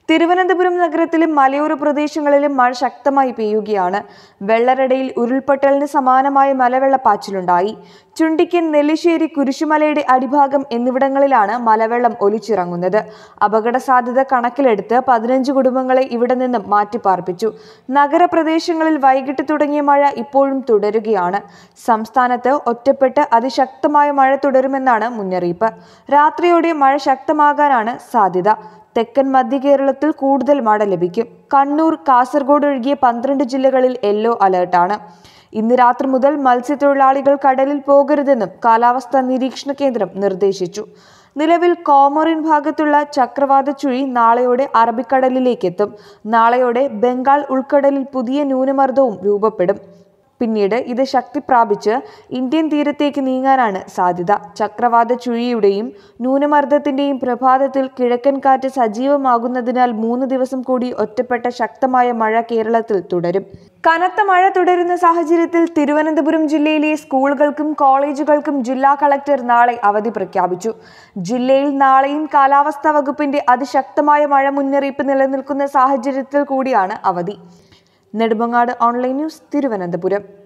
തിരുവനന്തപുരം നഗരത്തിലും മലയോര പ്രദേശങ്ങളിലും മഴ ശക്തമായി പെയ്യുകയാണ് വെള്ളറടയിൽ ഉരുൾപൊട്ടലിന് സമാനമായ മലവെള്ളപ്പാച്ചിലുണ്ടായി ചുണ്ടിക്കൻ നെല്ലിശ്ശേരി കുരിശുമലയുടെ അടിഭാഗം എന്നിവിടങ്ങളിലാണ് മലവെള്ളം ഒലിച്ചിറങ്ങുന്നത് അപകട സാധ്യത കണക്കിലെടുത്ത് പതിനഞ്ച് കുടുംബങ്ങളെ ഇവിടെ നിന്നും മാറ്റിപ്പാർപ്പിച്ചു നഗരപ്രദേശങ്ങളിൽ വൈകിട്ട് തുടങ്ങിയ മഴ ഇപ്പോഴും തുടരുകയാണ് സംസ്ഥാനത്ത് ഒറ്റപ്പെട്ട് അതിശക്തമായ മഴ തുടരുമെന്നാണ് മുന്നറിയിപ്പ് രാത്രിയോടെ മഴ ശക്തമാകാനാണ് സാധ്യത തെക്കൻ മധ്യ കേരളത്തിൽ കൂടുതൽ മഴ ലഭിക്കും കണ്ണൂർ കാസർഗോഡ് ഒഴികെ പന്ത്രണ്ട് ജില്ലകളിൽ യെല്ലോ അലേർട്ടാണ് ഇന്ന് രാത്രി മുതൽ മത്സ്യത്തൊഴിലാളികൾ കടലിൽ പോകരുതെന്നും കാലാവസ്ഥാ നിരീക്ഷണ കേന്ദ്രം നിർദ്ദേശിച്ചു നിലവിൽ കോമറിൻ ഭാഗത്തുള്ള ചക്രവാത ചുഴി നാളെയോടെ അറബിക്കടലിലേക്ക് എത്തും നാളെയോടെ ബംഗാൾ ഉൾക്കടലിൽ പുതിയ ന്യൂനമർദ്ദവും രൂപപ്പെടും പിന്നീട് ഇത് ശക്തി പ്രാപിച്ച് ഇന്ത്യൻ തീരത്തേക്ക് നീങ്ങാനാണ് സാധ്യത ചക്രവാത ചുഴിയുടെയും ന്യൂനമർദ്ദത്തിന്റെയും പ്രഭാതത്തിൽ കിഴക്കൻ കാറ്റ് സജീവമാകുന്നതിനാൽ മൂന്ന് ദിവസം കൂടി ഒറ്റപ്പെട്ട ശക്തമായ മഴ കേരളത്തിൽ തുടരും കനത്ത മഴ തുടരുന്ന സാഹചര്യത്തിൽ തിരുവനന്തപുരം ജില്ലയിലെ സ്കൂളുകൾക്കും കോളേജുകൾക്കും ജില്ലാ കളക്ടർ നാളെ അവധി പ്രഖ്യാപിച്ചു ജില്ലയിൽ നാളെയും കാലാവസ്ഥാ വകുപ്പിന്റെ അതിശക്തമായ മഴ മുന്നറിയിപ്പ് നിലനിൽക്കുന്ന സാഹചര്യത്തിൽ കൂടിയാണ് അവധി നെടുമങ്ങാട് ഓൺലൈൻ ന്യൂസ് തിരുവനന്തപുരം